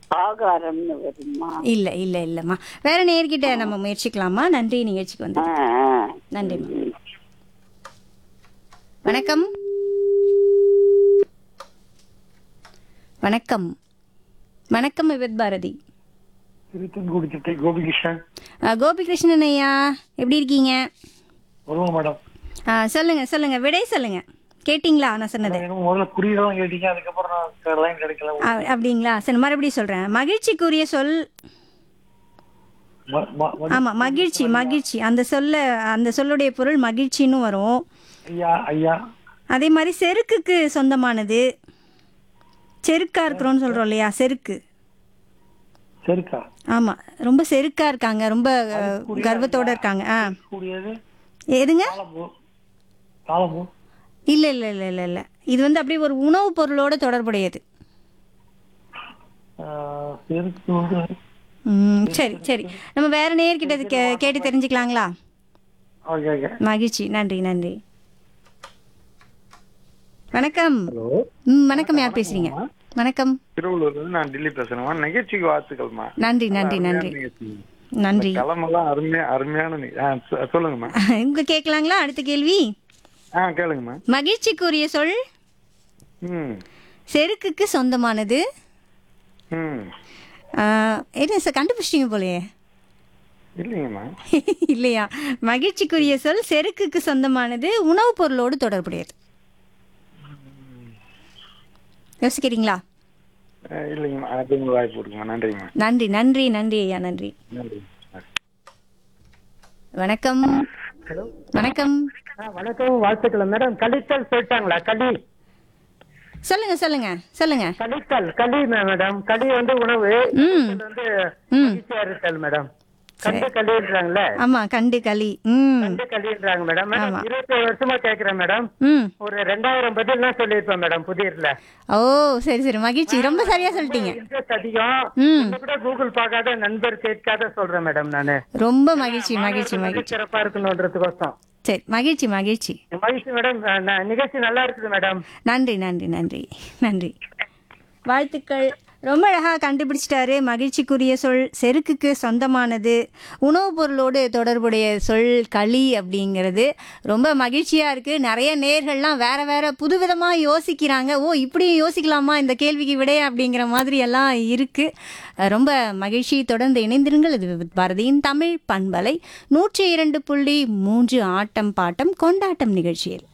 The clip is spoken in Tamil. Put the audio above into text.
ஆகாரம்னு வருமா இல்ல இல்ல இல்லம்மா வேற நேர்கிட்ட நம்ம முயற்சிக்கலாமா நன்றி நிகழ்ச்சிக்கு வந்து ஆ, ஆ. நன்றிம்மா வணக்கம் வணக்கம் வணக்கம் விபத் பாரதி திருத்தன்குடி சிட்டை கோபிகிருஷ்ணன் அஹ், கோபிகிருஷ்ணன் ஐயா எப்படி இருக்கீங்க சொல்லுங்க மேடம் அஹ், சொல்லுங்க சொல்லுங்க விடை சொல்லுங்க கேட்டிங்களா நான் சொன்னது எனக்கு முதல்ல குறியீடெல்லாம் கேட்டீங்க அதுக்கப்புறம் நான் லைன் கிடைக்கல அ- அப்படிங்களா சரி மறுபடியும் சொல்றேன் மகிழ்ச்சிக்குரிய சொல் ம- ம- ம- ஆமா மகிழ்ச்சி மகிழ்ச்சி அந்த சொல்ல அந்த சொல்லுடைய பொருள் மகிழ்ச்சின்னு வரும் ஐயா ஐயா அதே மாதிரி செருக்குக்கு சொந்தமானது செருக்கா இருக்கிறோம்னு சொல்றோம் இல்லையா செருக்கு சரிக்கா ஆமா ரொம்ப செருக்கா இருக்காங்க ரொம்ப அஹ், கர்வத்தோட இருக்காங்க ஆ கூடியது எதுங்க தாளம்பூ தாளம்பூ இல்ல இல்ல இல்ல இல்ல இல்ல இது வந்து அப்படியே ஒரு உணவுப் பொருளோட தொடர்புடையது ஆஹ், செருக்கு வந்து ம், சரி சரி நம்ம வேற நேர்கிட்ட இது கே- கேட்டு தெரிஞ்சுக்கலாங்களா ஓகே ஓகே மகிழ்ச்சி நன்றி நன்றி வணக்கம் ம் வணக்கம் யார் பேசுறீங்க வணக்கம் திருவள்ளூர்ல இருந்து நான் டெல்லி பேசுறேன்மா நிகழ்ச்சிக்கு வாழ்த்துக்கள்மா நன்றி நன்றி நன்றி நிகழ்ச்சி. நன்றி களமெல்லாம் அருமையா அருமையான நி- ஆ, சொ- சொல்லுங்கம்மா உங்க கேட்கலாங்களா அடுத்த கேள்வி ஆ கேளுங்கம்மா மகிழ்ச்சிக்குரிய சொல் ம் செருக்குக்கு சொந்தமானது ம் ஆ, என்ன சார் கண்டுபிடிச்சிட்டீங்க போலயே இல்லைங்கம்மா இல்லையா மகிழ்ச்சிக்குரிய சொல் செருக்குக்கு சொந்தமானது உணவுப் பொருளோடு தொடர்புடையது யோசிக்கிறீங்களா ஆ, இல்லைங்கம்மா அது உங்களுக்கு வாய்ப்பு கொடுங்கம்மா நன்றிங்கம்மா நன்றி நன்றி நன்றி ஐயா நன்றி நன்றி வணக்கம் வணக்கம் வணக்கம் வாழ்த்துக்கள் மேடம் கலித்தல் சொல்லிட்டாங்களா களி சொல்லுங்க சொல்லுங்க சொல்லுங்க கலித்தல் களி மேடம் களி வந்து உணவு ம் இது வந்து மகிழ்ச்சியா இருத்தல் மேடம் கண்டு களின்றாங்கல்ல ஆமா கண்டு களி ம் கண்டு களின்றாங்க மேடம் மேடம் இருபத்தி ஏழு வருஷமா கேக்குறேன் மேடம் ம் ஒரு ரெண்டாயிரம் பதில் தான் சொல்லியிருப்பேன் மேடம் புதியர்ல ஓ சரி சரி மகிழ்ச்சி ரொம்ப சரியா சொல்லிட்டீங்க இன்ட்ரெஸ்ட் அதிகம் ம். இன்னும் கூட கூகுள் பார்க்காத நண்பர் கேட்காத சொல்றேன் மேடம் நானு ரொம்ப மகிழ்ச்சி மகிழ்ச்சி மாணவர்கள் வந்து மகிழ்ச்சி சிறப்பா இருக்கணும்ன்றதுக்கோசம் சரி மகிழ்ச்சி மகிழ்ச்சி மகிழ்ச்சி மேடம் ந- நிகழ்ச்சி நல்லா இருக்குது மேடம் நன்றி நன்றி நன்றி நன்றி வாழ்த்துக்கள் ரொம்ப அழகாக கண்டுபிடிச்சிட்டாரு மகிழ்ச்சிக்குரிய சொல் செருக்குக்கு சொந்தமானது உணவுப் பொருளோடு தொடர்புடைய சொல் களி அப்படிங்கிறது ரொம்ப மகிழ்ச்சியாக இருக்குது நிறைய நேர்கள்லாம் வேற வேற புதுவிதமாக யோசிக்கிறாங்க ஓ இப்படியும் யோசிக்கலாமா இந்த கேள்விக்கு விடைய அப்படிங்கிற மாதிரி எல்லாம் இருக்குது ரொம்ப மகிழ்ச்சி தொடர்ந்து இணைந்திருங்கள் இது விவித் பாரதியின் தமிழ் பண்பலை நூற்றி இரண்டு புள்ளி மூன்று ஆட்டம் பாட்டம் கொண்டாட்டம் நிகழ்ச்சியில்